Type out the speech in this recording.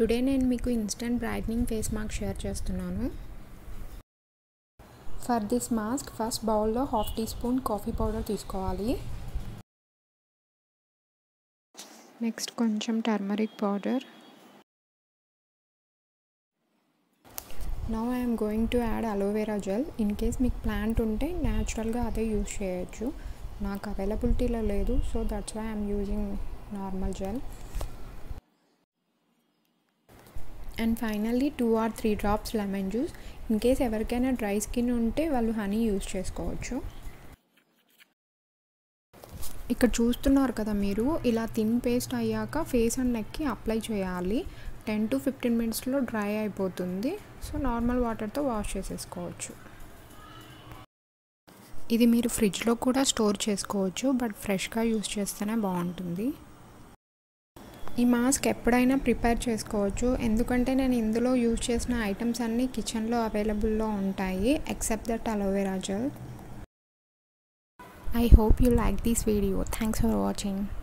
today నేను మీకు instant brightening face mask share చేస్తున్నాను ఫర్ దిస్ మాస్క్ ఫస్ట్ బౌల్లో half teaspoon coffee powder తీసుకోవాలి నెక్స్ట్ కొంచెం turmeric powder now I'm going to add aloe vera gel in case మీకు plant ఉంటే న్యాచురల్గా అదే యూజ్ చేయొచ్చు నాకు అవైలబిలిటీలో లేదు so that's why I'm using normal gel and finally two or three drops lemon juice in case ఎవరికైనా డ్రై స్కిన్ ఉంటే వాళ్ళు హనీ యూజ్ చేసుకోవచ్చు ఇక్కడ చూస్తున్నారు కదా మీరు ఇలా థిన్ పేస్ట్ అయ్యాక ఫేస్ అండ్ నెక్కి అప్లై చేయాలి టెన్ టు ఫిఫ్టీన్ మినిట్స్లో డ్రై అయిపోతుంది సో నార్మల్ వాటర్తో వాష్ చేసేసుకోవచ్చు ఇది మీరు ఫ్రిడ్జ్లో కూడా స్టోర్ చేసుకోవచ్చు బట్ ఫ్రెష్గా యూస్ చేస్తేనే బాగుంటుంది ఈ మాస్క్ ఎప్పుడైనా ప్రిపేర్ చేసుకోవచ్చు ఎందుకంటే నేను ఇందులో యూజ్ చేసిన ఐటమ్స్ అన్నీ కిచెన్లో అవైలబుల్లో ఉంటాయి except that aloe vera gel I hope you like this video thanks for watching